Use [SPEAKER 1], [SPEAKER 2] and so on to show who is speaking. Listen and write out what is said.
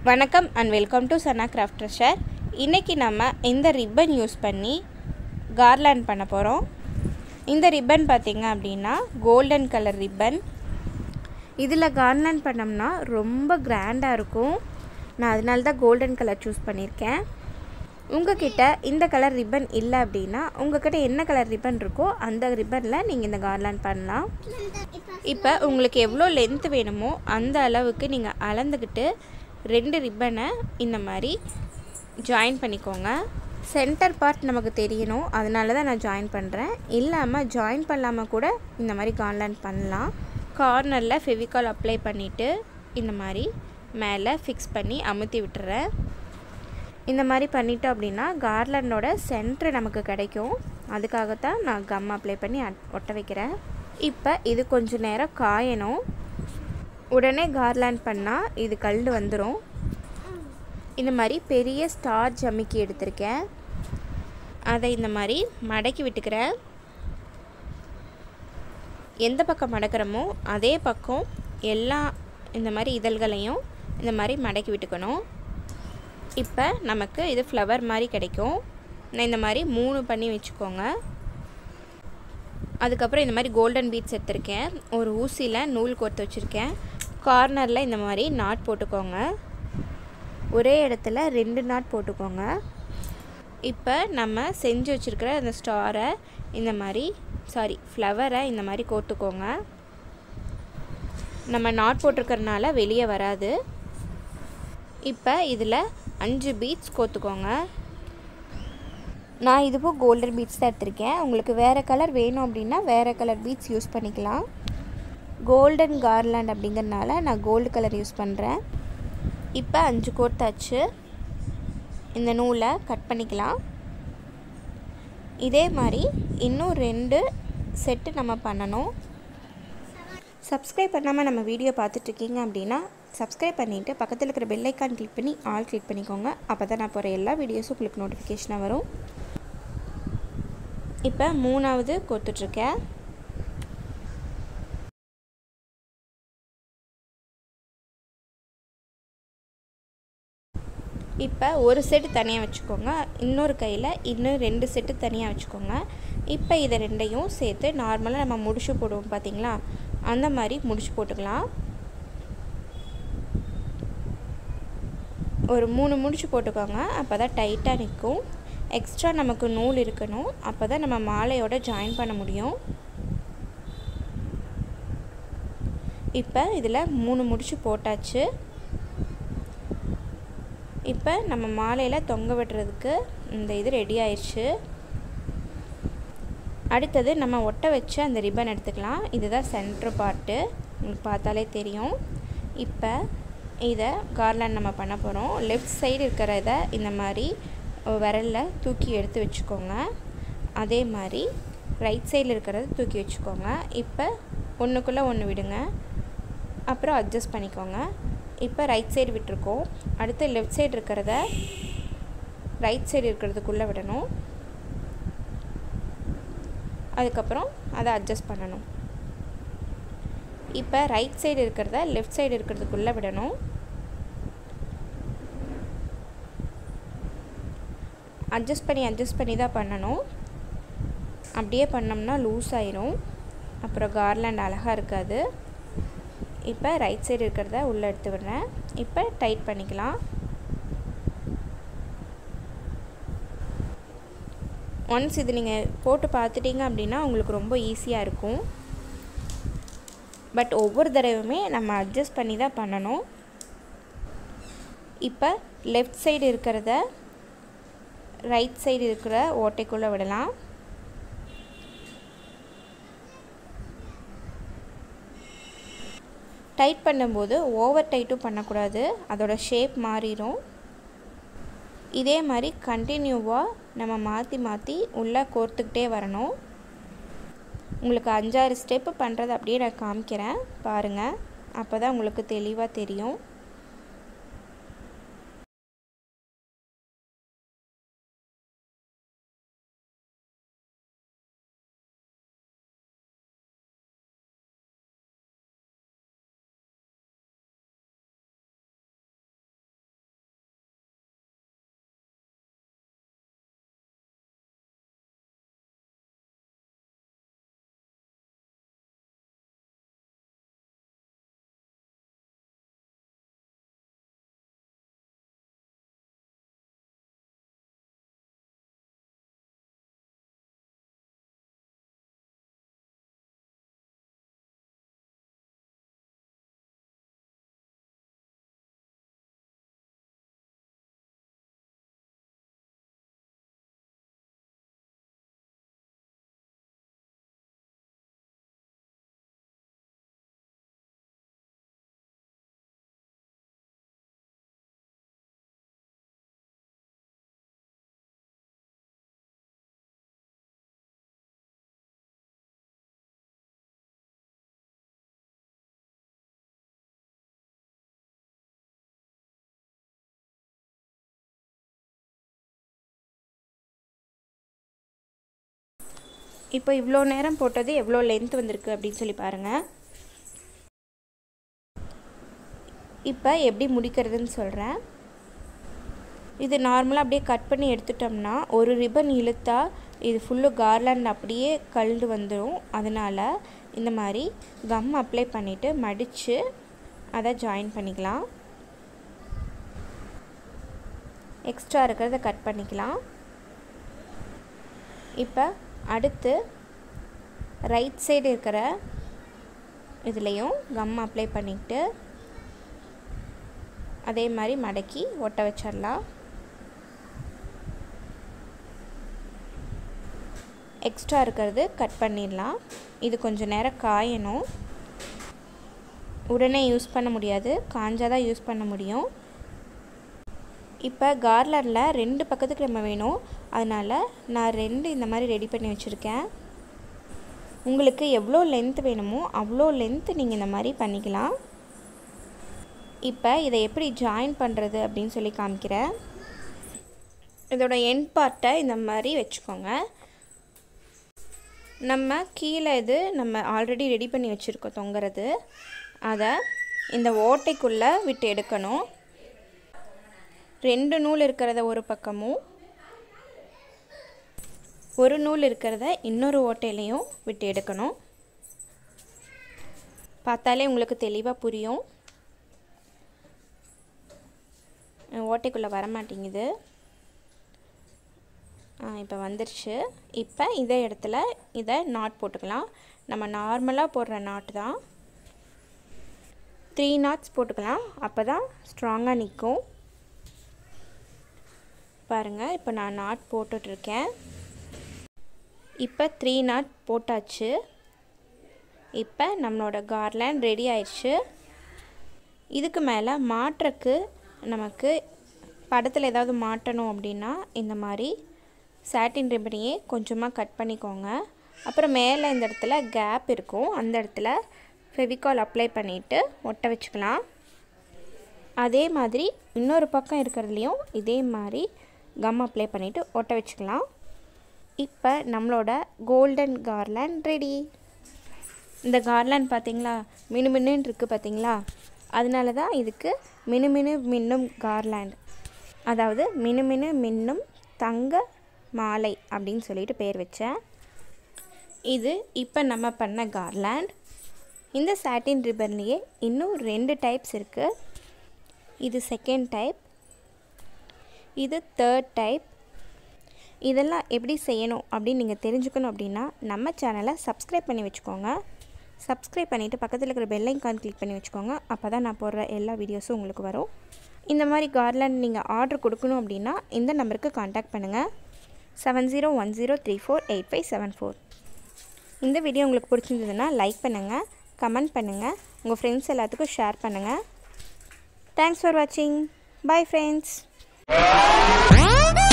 [SPEAKER 1] வணக்கம் and welcome to Channa craft treasure இன்றைக்கி நம்ம இந்த ரிப்பன் யூஸ் பண்ணி கார்லாண்ட் பண்ண போகிறோம் இந்த ரிப்பன் பார்த்திங்க அப்படின்னா கோல்டன் கலர் ரிப்பன் இதில் கார்லாண்ட் பண்ணோம்னா ரொம்ப கிராண்டாக இருக்கும் நான் அதனால தான் கோல்டன் கலர் சூஸ் பண்ணியிருக்கேன் உங்ககிட்ட இந்த கலர் ரிப்பன் இல்லை அப்படின்னா உங்ககிட்ட என்ன கலர் ரிப்பன் இருக்கோ அந்த ரிப்பனில் நீங்கள் இந்த கார்லாண்ட் பண்ணலாம் இப்போ உங்களுக்கு எவ்வளோ லென்த் வேணுமோ அந்த அளவுக்கு நீங்கள் அளந்துக்கிட்டு ரெண்டு ரிப்பனை இந்த மாதிரி ஜாயின் பண்ணிக்கோங்க சென்டர் பார்ட் நமக்கு தெரியணும் அதனால தான் நான் ஜாயின் பண்ணுறேன் இல்லாமல் ஜாயின் பண்ணாமல் கூட இந்த மாதிரி கார்லாண்ட் பண்ணலாம் கார்னரில் ஃபெவிகால் அப்ளை பண்ணிவிட்டு இந்த மாதிரி மேலே ஃபிக்ஸ் பண்ணி அமுத்தி விட்டுறேன் இந்த மாதிரி பண்ணிட்டோம் அப்படின்னா கார்லண்டோட சென்ட்ரு நமக்கு கிடைக்கும் அதுக்காகத்தான் நான் கம் அப்ளை பண்ணி ஒட்ட வைக்கிறேன் இப்போ இது கொஞ்சம் நேரம் காயணும் உடனே கார்லாண்ட் பண்ணால் இது கல் வந்துடும் இந்த மாதிரி பெரிய ஸ்டார் ஜமிக்கி எடுத்திருக்கேன் அதை இந்த மாதிரி மடக்கி விட்டுக்கிறேன் எந்த பக்கம் மடக்கிறோமோ அதே பக்கம் எல்லா இந்த மாதிரி இதழ்களையும் இந்த மாதிரி மடக்கி விட்டுக்கணும் இப்போ நமக்கு இது ஃப்ளவர் மாதிரி கிடைக்கும் நான் இந்த மாதிரி மூணு பண்ணி வச்சுக்கோங்க அதுக்கப்புறம் இந்த மாதிரி கோல்டன் பீட்ஸ் எடுத்திருக்கேன் ஒரு ஊசியில் நூல் கோர்த்து வச்சுருக்கேன் கார்னரில் இந்த மாதிரி நாட் போட்டுக்கோங்க ஒரே இடத்துல ரெண்டு நாட் போட்டுக்கோங்க இப்போ நம்ம செஞ்சு வச்சுருக்கிற அந்த ஸ்டாரை இந்த மாதிரி சாரி ஃப்ளவரை இந்த மாதிரி கோர்த்துக்கோங்க நம்ம நாட் போட்டிருக்கறனால வெளியே வராது இப்போ இதில் அஞ்சு பீட்ஸ் கோத்துக்கோங்க நான் இதுவும் கோல்டன் பீட்ஸ் தான் எடுத்திருக்கேன் உங்களுக்கு வேறு கலர் வேணும் அப்படின்னா வேறு கலர் பீட்ஸ் யூஸ் பண்ணிக்கலாம் கோல்டன் கார்லாண்ட் அப்படிங்கிறனால நான் கோல்டு கலர் யூஸ் பண்ணுறேன் இப்போ அஞ்சு கோத்தாச்சு இந்த நூலை கட் பண்ணிக்கலாம் இதே மாதிரி இன்னும் ரெண்டு செட்டு நம்ம பண்ணணும் சப்ஸ்கிரைப் பண்ணாமல் நம்ம வீடியோ பார்த்துட்ருக்கீங்க அப்படின்னா சப்ஸ்கிரைப் பண்ணிவிட்டு பக்கத்தில் இருக்கிற பெல்லைக்கான் கிளிக் பண்ணி ஆல் கிளிக் பண்ணிக்கோங்க அப்போ தான் நான் போகிற எல்லா வீடியோஸும் உங்களுக்கு நோட்டிஃபிகேஷனாக வரும் இப்போ மூணாவது கொடுத்துட்ருக்கேன் இப்போ ஒரு செட்டு தனியாக வச்சுக்கோங்க இன்னொரு கையில் இன்னும் ரெண்டு செட்டு தனியாக வச்சுக்கோங்க இப்போ இதை ரெண்டையும் சேர்த்து நார்மலாக நம்ம முடிச்சு போடுவோம் பார்த்தீங்களா அந்த மாதிரி முடிச்சு போட்டுக்கலாம் ஒரு மூணு முடிச்சு போட்டுக்கோங்க அப்போ தான் டைட்டாக நிற்கும் எக்ஸ்ட்ரா நமக்கு நூல் இருக்கணும் அப்போ தான் நம்ம மாலையோட ஜாயின் பண்ண முடியும் இப்போ இதில் மூணு முடிச்சு போட்டாச்சு இப்போ நம்ம மாலையில் தொங்க விடுறதுக்கு இந்த இது ரெடி ஆயிடுச்சு அடுத்தது நம்ம ஒட்ட வச்சு அந்த ரிப்பன் எடுத்துக்கலாம் இதுதான் சென்ட்ரு பார்ட்டு உங்களுக்கு பார்த்தாலே தெரியும் இப்போ இதை கார்லாண்ட் நம்ம பண்ண போகிறோம் லெஃப்ட் சைடு இருக்கிறத இந்த மாதிரி விரலில் தூக்கி எடுத்து வச்சுக்கோங்க அதே மாதிரி ரைட் சைடில் இருக்கிறத தூக்கி வச்சுக்கோங்க இப்போ ஒன்றுக்குள்ளே ஒன்று விடுங்க அப்புறம் அட்ஜஸ்ட் பண்ணிக்கோங்க இப்போ ரைட் சைடு விட்டுருக்கோம் அடுத்து லெஃப்ட் சைடு இருக்கிறத ரைட் சைடு இருக்கிறதுக்குள்ளே விடணும் அதுக்கப்புறம் அதை அட்ஜஸ்ட் பண்ணணும் இப்போ ரைட் சைடு இருக்கிறத லெஃப்ட் சைடு இருக்கிறதுக்குள்ளே விடணும் அட்ஜஸ்ட் பண்ணி அட்ஜஸ்ட் பண்ணி தான் பண்ணணும் அப்படியே பண்ணோம்னா லூஸ் ஆயிரும் அப்புறம் கார்லாண்ட் அழகாக இருக்காது இப்போ ரைட் சைடு இருக்கிறத உள்ளே எடுத்து விடுறேன் இப்போ டைட் பண்ணிக்கலாம் ஒன்ஸ் இது நீங்கள் போட்டு பார்த்துட்டிங்க அப்படின்னா உங்களுக்கு ரொம்ப ஈஸியாக இருக்கும் பட் ஒவ்வொரு தடவையுமே நம்ம அட்ஜஸ்ட் பண்ணி தான் பண்ணணும் இப்போ லெஃப்ட் சைடு இருக்கிறத ரைட் சைடு இருக்கிற ஓட்டைக்குள்ளே விடலாம் டைட் பண்ணும்போது ஓவர் டைட்டும் பண்ணக்கூடாது அதோட ஷேப் மாறிடும் இதே மாதிரி கண்டினியூவாக நம்ம மாற்றி மாற்றி உள்ளே கோர்த்துக்கிட்டே வரணும் உங்களுக்கு அஞ்சாறு ஸ்டெப்பு பண்ணுறது அப்படியே நான் காமிக்கிறேன் பாருங்கள் அப்போ தான் உங்களுக்கு தெளிவாக தெரியும் இப்போ இவ்வளோ நேரம் போட்டது எவ்வளோ லென்த் வந்திருக்கு அப்படின்னு சொல்லி பாருங்கள் இப்போ எப்படி முடிக்கிறதுன்னு சொல்கிறேன் இது நார்மலாக அப்படியே கட் பண்ணி எடுத்துட்டோம்னா ஒரு ரிப்பன் இழுத்தா இது ஃபுல்லு கார்லாண்ட் அப்படியே கழுந்து வந்துடும் அதனால் இந்த மாதிரி கம் அப்ளை பண்ணிவிட்டு மடித்து அதை ஜாயின் பண்ணிக்கலாம் எக்ஸ்ட்ரா இருக்கிறத கட் பண்ணிக்கலாம் இப்போ அடுத்து ரைட் சைடு இருக்கிற இதுலேயும் கம் அப்ளை பண்ணிவிட்டு அதே மாதிரி மடக்கி ஒட்ட வச்சிடலாம் எக்ஸ்ட்ரா இருக்கிறது கட் பண்ணிடலாம் இது கொஞ்சம் நேரம் காயணும் உடனே யூஸ் பண்ண முடியாது காஞ்சாதான் யூஸ் பண்ண முடியும் இப்போ கார்லரில் ரெண்டு பக்கத்துக்கு நம்ம வேணும் அதனால் நான் ரெண்டு இந்த மாதிரி ரெடி பண்ணி வச்சுருக்கேன் உங்களுக்கு எவ்வளோ லென்த் வேணுமோ அவ்வளோ லென்த் நீங்கள் இந்த மாதிரி பண்ணிக்கலாம் இப்போ இதை எப்படி ஜாயின் பண்ணுறது அப்படின்னு சொல்லி காமிக்கிறேன் இதோட எண்ட் பார்ட்டை இந்த மாதிரி வச்சுக்கோங்க நம்ம கீழே இது நம்ம ஆல்ரெடி ரெடி பண்ணி வச்சுருக்கோம் தொங்குறது அதை இந்த ஓட்டைக்குள்ளே விட்டு எடுக்கணும் ரெண்டு நூல் இருக்கிறத ஒரு பக்கமும் ஒரு நூல் இருக்கிறத இன்னொரு ஓட்டையிலையும் விட்டு எடுக்கணும் பார்த்தாலே உங்களுக்கு தெளிவாக புரியும் ஓட்டைக்குள்ளே வர மாட்டேங்குது இப்போ வந்துருச்சு இப்போ இதே இடத்துல இதை நாட் போட்டுக்கலாம் நம்ம நார்மலாக போடுற நாட் தான் த்ரீ நாட்ஸ் போட்டுக்கலாம் அப்போ தான் ஸ்ட்ராங்காக நிற்கும் பாருங்கள் இப்போ நான் நாட் போட்டுட்ருக்கேன் இப்போ த்ரீ நாட் போட்டாச்சு இப்போ நம்மளோட கார்லேண்ட் ரெடி ஆயிடுச்சு இதுக்கு மேலே மாட்டுறக்கு நமக்கு படத்தில் ஏதாவது மாட்டணும் அப்படின்னா இந்த மாதிரி சாட்டின் ரிப்பனையே கொஞ்சமாக கட் பண்ணிக்கோங்க அப்புறம் மேலே இந்த இடத்துல கேப் இருக்கும் அந்த இடத்துல ஃபெவிகால் அப்ளை பண்ணிவிட்டு ஒட்ட வச்சுக்கலாம் அதே மாதிரி இன்னொரு பக்கம் இருக்கிறதுலையும் இதே மாதிரி கம் அப்ளை பண்ணிவிட்டு ஒட்ட வச்சுக்கலாம் இப்போ நம்மளோட கோல்டன் கார்லேண்ட் ரெடி இந்த கார்லேண்ட் பார்த்தீங்களா மினு மின்னுன்னு இருக்குது பார்த்தீங்களா அதனால தான் இதுக்கு மினுமினு மின்னும் கார்லேண்ட் அதாவது மினுமினு மின்னும் தங்க மாலை அப்படின்னு சொல்லிட்டு பேர் வச்சேன் இது இப்போ நம்ம பண்ண கார்லேண்ட் இந்த சாட்டின் ரிப்பன்லேயே இன்னும் ரெண்டு டைப்ஸ் இருக்குது இது செகண்ட் டைப் இது தேர்ட் டைப் இதெல்லாம் எப்படி செய்யணும் அப்படின்னு நீங்கள் தெரிஞ்சுக்கணும் அப்படின்னா நம்ம சேனலை சப்ஸ்கிரைப் பண்ணி வச்சுக்கோங்க சப்ஸ்கிரைப் பண்ணிவிட்டு பக்கத்தில் இருக்கிற பெல் ஐக்கான் கிளிக் பண்ணி வச்சுக்கோங்க அப்போ தான் நான் போடுற எல்லா வீடியோஸும் உங்களுக்கு வரும் இந்த மாதிரி கார்லேண்ட் நீங்கள் ஆர்டர் கொடுக்கணும் அப்படின்னா இந்த நம்பருக்கு காண்டாக்ட் பண்ணுங்கள் seven zero one zero three four eight five seven four இந்த வீடியோ உங்களுக்கு பிடிச்சிருந்ததுன்னா லைக் பண்ணுங்கள் கமெண்ட் பண்ணுங்கள் உங்கள் ஃப்ரெண்ட்ஸ் எல்லாத்துக்கும் ஷேர் பண்ணுங்கள் தேங்க்ஸ் ஃபார் வாட்சிங் பை ஃப்ரெண்ட்ஸ்